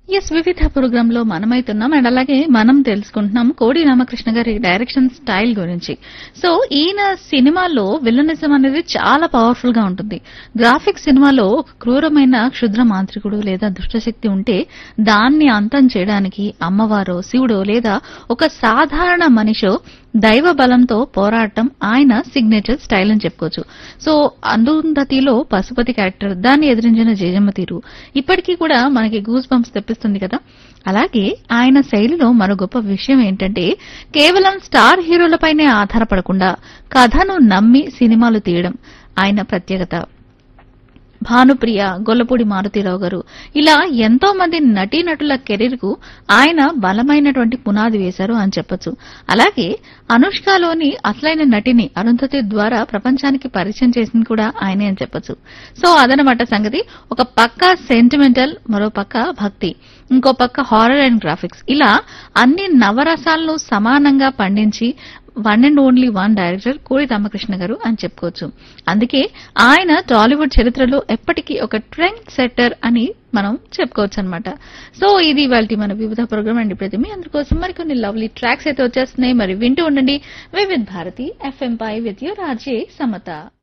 yes వివిధ programme లో మనమైతున్నాం and అలాగే మనం తెలుసుకుంటున్నాం కోడి రామకృష్ణ గారి డైరెక్షన్ స్టైల్ గురించి సో ఈయన సినిమాలో విలనిజం అనేది చాలా పవర్ఫుల్ గా ఉంటుంది గ్రాఫిక్స్ సినిమాలో ఒక క్రూరమైన క్షుద్ర మాంత్రికుడు లేదా దుష్టశక్తి ఉంటే దాన్ని అంతం చేయడానికి అమ్మవారో శివుడో లేదా ఒక సాధారణ మనిషో దైవ బలంతో పోరాటం ఆయన సిగ్నేచర్ స్టైల్ అని చెప్పుకోవచ్చు సో అందుంధతిలో పశుపతి క్యారెక్టర్ దాన్ని ఎదిరించిన జయజమ్మ తీరు ఇప్పటికీ కూడా మనకి గూస్ బంప్స్ తెప్పిస్తుంది కదా అలాగే ఆయన శైలిలో మరో గొప్ప విషయం ఏంటంటే కేవలం స్టార్ హీరోలపైనే ఆధారపడకుండా కథను నమ్మి సినిమాలు తీయడం ఆయన ప్రత్యేకత భానుప్రియ గొల్లపూడి మారుతీరావు గారు ఇలా ఎంతో మంది నటీనటుల కెరీర్ కు ఆయన బలమైనటువంటి పునాది వేశారు అని చెప్పొచ్చు అలాగే అనుష్కలోని అసలైన నటిని అరుంధతి ద్వారా ప్రపంచానికి పరిచయం చేసింది కూడా ఆయనే అని చెప్పొచ్చు సో అదనమాట సంగతి ఒక పక్క సెంటిమెంటల్ మరో పక్క భక్తి ఇంకో పక్క హారర్ అండ్ గ్రాఫిక్స్ ఇలా అన్ని నవరసాలను సమానంగా పండించి one and only one director Kodi Ramakrishna గారు అని చెప్పుకోవచ్చు అందుకే ఆయన టాలీవుడ్ చరిత్రలో ఎప్పటికీ ఒక ట్రెండ్ సెట్టర్ అని మనం చెప్పుకోవచ్చు అనమాట సో ఇది వాళ్ళ మన వివిధ ప్రోగ్రామ్ అండి ప్రతి మీ అందుకోసం మరికొన్ని లవ్లీ ట్రాక్స్ అయితే వచ్చేస్తున్నాయి మరి వింటూ ఉండండి వివిధ్ భారతి ఎఫ్ఎం పై విత్ యువర్ రాజే సమత